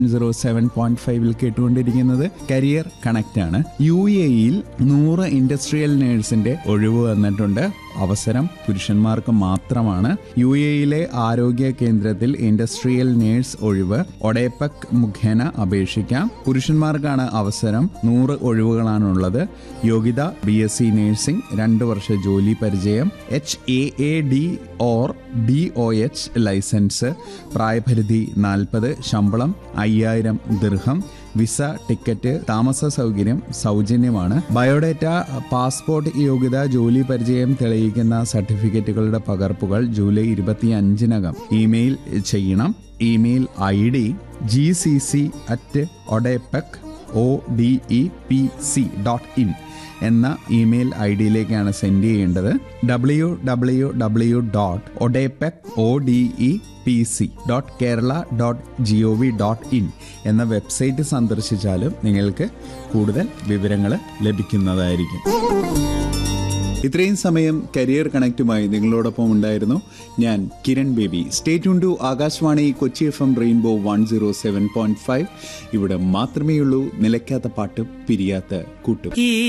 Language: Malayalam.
സീറോ സെവൻ പോയിന്റ് ഫൈവിൽ കേട്ടുകൊണ്ടിരിക്കുന്നത് കരിയർ കണക്ട് ആണ് യു എയിൽ നൂറ് ഇൻഡസ്ട്രിയൽ നേഴ്സിന്റെ ഒഴിവ് വന്നിട്ടുണ്ട് അവസരം പുരുഷന്മാർക്ക് മാത്രമാണ് യു എയിലെ ആരോഗ്യ കേന്ദ്രത്തിൽ ഇൻഡസ്ട്രിയൽ നേഴ്സ് ഒഴിവ് ഒഡേപക് മുഖേന അപേക്ഷിക്കാം പുരുഷന്മാർക്കാണ് അവസരം നൂറ് ഒഴിവുകളാണുള്ളത് യോഗ്യത ബി എസ് സി നേഴ്സിംഗ് രണ്ട് വർഷ ജോലി പരിചയം H A A D or D O H licence പ്രായപരിധി നാൽപ്പത് ശമ്പളം അയ്യായിരം ദീർഘം വിസ ടിക്കറ്റ് താമസ സൗകര്യം സൗജന്യമാണ് ബയോഡേറ്റ പാസ്പോർട്ട് യോഗ്യത ജോലി പരിചയം തെളിയിക്കുന്ന സർട്ടിഫിക്കറ്റുകളുടെ പകർപ്പുകൾ ജൂലൈ ഇരുപത്തി അഞ്ചിനകം ഇമെയിൽ ചെയ്യണം email I D G C C at Odepec O D E P C dot in എന്ന ഇമെയിൽ ഐ ഡിയിലേക്കാണ് സെൻഡ് ചെയ്യേണ്ടത് W W W dot Odepec O D E P C dot Kerala dot G O V dot in എന്ന വെബ്സൈറ്റ് സന്ദർശിച്ചാലും നിങ്ങൾക്ക് കൂടുതൽ വിവരങ്ങൾ ലഭിക്കുന്നതായിരിക്കും ഇത്രയും സമയം കരിയർ കണക്റ്റുമായി നിങ്ങളോടൊപ്പം ഉണ്ടായിരുന്നു ഞാൻ Kiran Baby stay tune to Akashvani Kochi F M Rainbow one zero seven point five ഇവിടെ മാത്രമേയുള്ളൂ നിലയ്ക്കാത്ത പാട്ടും പിരിയാത്ത കൂട്ടും ഈ